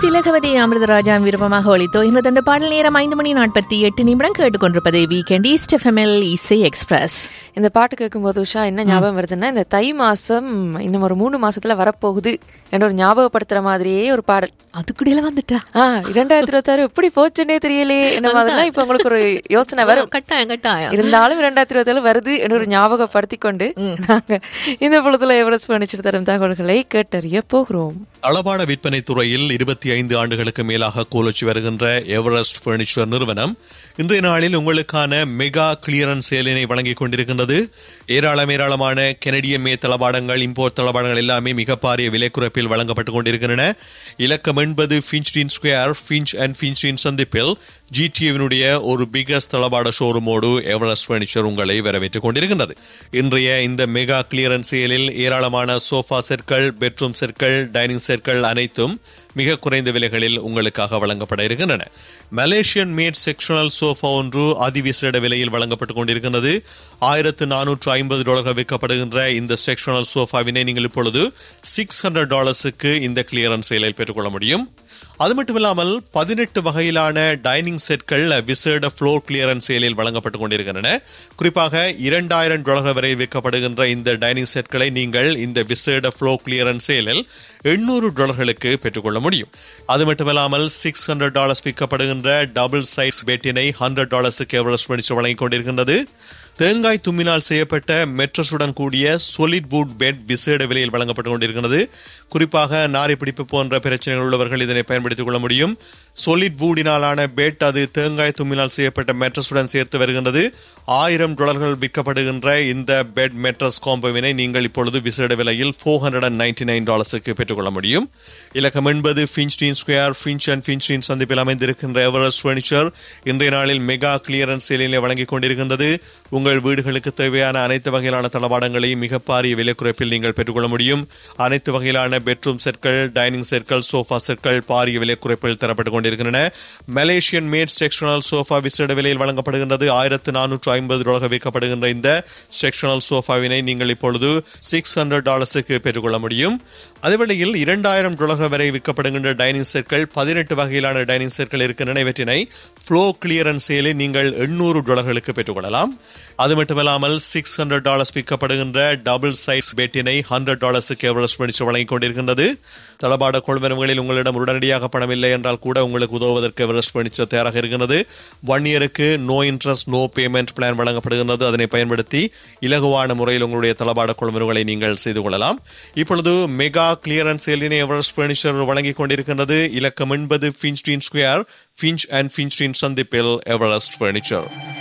திலகவதி அமிர்தராஜா விருப்பமாக ஒழித்தோ இன்று தந்த பாடல் நேரம் ஐந்து மணி நாற்பத்தி எட்டு நிமிடம் கேட்டுக்கொண்டிருப்பது வீக்கெண்ட் ஈஸ்ட் எஃப்எம்எல் இசை எக்ஸ்பிரஸ் இந்த பாட்டு கேட்கும்போது உஷா என்ன ஞாபகம் வருதுன்னா இந்த தை மாசம் இன்னும் ஒரு மூணு மாசத்துல வரப்போகுது என்ற ஒரு ஞாபகப்படுத்துற மாதிரியே ஒரு பாடல் அதுக்குடியில வந்துட்டா ஆ இரண்டாயிரத்தி இருபத்தாறு எப்படி போச்சுன்னே தெரியலையே என்ன மாதிரிலாம் இப்ப உங்களுக்கு ஒரு யோசனை வரும் கட்டாயம் கட்டாயம் இருந்தாலும் இரண்டாயிரத்தி இருபத்தி ஏழு வருது என்று ஒரு ஞாபகப்படுத்தி கொண்டு நாங்க இந்த பொழுதுல எவரெஸ்ட் பர்னிச்சர் தரும் தகவல்களை கேட்டறிய போகிறோம் அளபாட விற்பனை துறையில் இருபத்தி ஐந்து ஆண்டுகளுக்கு மேலாக கோலச்சு வருகின்ற எவரெஸ்ட் பர்னிச்சர் நிறுவனம் இன்றைய நாளில் உங்களுக்கான மெகா கிளியரன்ஸ் சேலினை வழங்கிக் கொண்டிருக்கின்றது ஏராளம் ஏராளமான கெனடியன் மே தளபாடங்கள் இம்போர்ட் தளபாடங்கள் எல்லாமே மிக பாரிய விலை குறைப்பில் வழங்கப்பட்டுக் கொண்டிருக்கின்றன இலக்கம் என்பது Finchdene Square Finch and Finchdene சந்திப்பில் ஜிடிஏவினுடைய ஒரு பிகஸ்ட் தளபாட ஷோரூமோடு எவரெஸ்ட் பர்னிச்சர் உங்களை வரவேற்றுக் கொண்டிருக்கின்றது இன்றைய இந்த மெகா கிளியரன்ஸ் சேலில் ஏராளமான சோஃபா செட்கள் பெட்ரூம் செட்கள் டைனிங் செட்கள் அனைத்தும் மிக குறைந்த விலைகளில் உங்களுக்காக வழங்கப்பட இருக்கின்றன மலேசியன் மேட் செக்ஷனல் சோஃபா ஒன்று அதிவிசேட விலையில் வழங்கப்பட்டுக் கொண்டிருக்கின்றது ஆயிரத்து நானூற்று ஐம்பது டாலர்கள் விற்கப்படுகின்ற இந்த செக்ஷனல் சோஃபாவினை நீங்கள் இப்பொழுது சிக்ஸ் ஹண்ட்ரட் டாலர்ஸுக்கு இந்த கிளியரன்ஸ் சேலில் பெற்றுக்கொள்ள முடியும் அது மட்டும் இல்லாமல் பதினெட்டு வகையிலான டைனிங் செட்கள் விசேட ஃப்ளோர் கிளியரன்ஸ் சேலில் வழங்கப்பட்டுக் கொண்டிருக்கின்றன குறிப்பாக இரண்டாயிரம் டாலர்கள் வரை விற்கப்படுகின்ற இந்த டைனிங் செட்களை நீங்கள் இந்த விசேட ஃப்ளோர் கிளியரன்ஸ் சேலில் எண்ணூறு டாலர்களுக்கு பெற்றுக்கொள்ள முடியும் அது மட்டுமில்லாமல் சிக்ஸ் ஹண்ட்ரட் டாலர்ஸ் விற்கப்படுகின்ற டபுள் சைஸ் பெட்டினை ஹண்ட்ரட் டாலர்ஸுக்கு எவரெஸ்ட் படிச்சு வழங்கிக் கொண்டிருக்கின்றது தேங்காய் தும்மினால் செய்யப்பட்ட மெட்ரஸுடன் கூடிய சொலிட் வுட் பெட் விசேட விலையில் வழங்கப்பட்டு கொண்டிருக்கிறது குறிப்பாக நாரி பிடிப்பு போன்ற பிரச்சனைகள் உள்ளவர்கள் இதனை பயன்படுத்திக் கொள்ள முடியும் சொலிட் வூடினாலான பெட் அது தேங்காய் தும்மினால் செய்யப்பட்ட மெட்ரஸுடன் சேர்த்து வருகின்றது ஆயிரம் டாலர்கள் விற்கப்படுகின்ற இந்த பெட் மெட்ரஸ் காம்போவினை நீங்கள் இப்பொழுது விசேட விலையில் four hundred and ninety nine டாலர்ஸுக்கு பெற்றுக்கொள்ள முடியும் இலக்கம் என்பது Finchdene Square Finch and Finchdene சந்திப்பில் அமைந்திருக்கின்ற எவரெஸ்ட் பர்னிச்சர் இன்றைய நாளில் மெகா கிளியரன்ஸ் சேலிலே வழங்கிக் கொண்டிருக்கின்றது உங்கள் வீடுகளுக்கு தேவையான அனைத்து வகையிலான தளபாடங்களையும் மிக பாரிய விலை குறைப்பில் நீங்கள் பெற்றுக்கொள்ள முடியும் அனைத்து வகையிலான பெட்ரூம் செட்கள் டைனிங் செட்கள் சோஃபா செட்கள் பாரிய விலை குறைப்பில் தரப்பட்டுக் கொண்டிருக்கின்றன மலேசியன் மேட் செக்ஷனல் சோஃபா விசேட விலையில் வழங்கப்படுகின்றது ஆயிரத்து நானூற்று ஐம்பது டாலர் விற்கப்படுகின்ற இந்த செக்ஷனல் சோஃபாவினை நீங்கள் இப்பொழுது சிக்ஸ் ஹண்ட்ரட் டாலர்ஸுக்கு பெற்றுக்கொள்ள முடியும் அதேவேளையில் இரண்டாயிரம் டாலர்கள் வரை விற்கப்படுகின்ற டைனிங் செட்கள் பதினெட்டு வகையிலான டைனிங் செட்கள் இருக்கின்றன இவற்றினை ஃப்ளோ கிளியரன்ஸ் சேலில் நீங்கள் எண்ணூறு டாலர்களுக்கு பெற்றுக்கொள்ளலாம் அது மட்டுமல்லாமல் சிக்ஸ் ஹண்ட்ரட் டாலர்ஸ் விற்கப்படுகின்ற டபுள் சைஸ் பெட்டினை ஹண்ட்ரட் டாலர்ஸுக்கு எவரெஸ்ட் படிச்சு வழங்கிக் கொண்டிருக்கின்றது தளபாட கொள்வனவுகளில் உங்களிடம் உடனடியாக பணம் இல்லை என்றால் கூட உங்களுக்கு உதவுவதற்கு எவரெஸ்ட் பணிச்ச தயாராக இருக்கின்றது ஒன் இயருக்கு no interest no payment plan வழங்கப்படுகின்றது அதனை பயன்படுத்தி இலகுவான முறையில் உங்களுடைய தளபாட கொள்வனவுகளை நீங்கள் செய்து கொள்ளலாம் இப்பொழுது மெகா கிளியரன்ஸ் சேலினை எவரெஸ்ட் பர்னிச்சர் வழங்கிக் கொண்டிருக்கின்றது இலக்கம் என்பது Finchdene Square Finch and Finchdene சந்திப்பில் எவரெஸ்ட் பர்னிச்சர்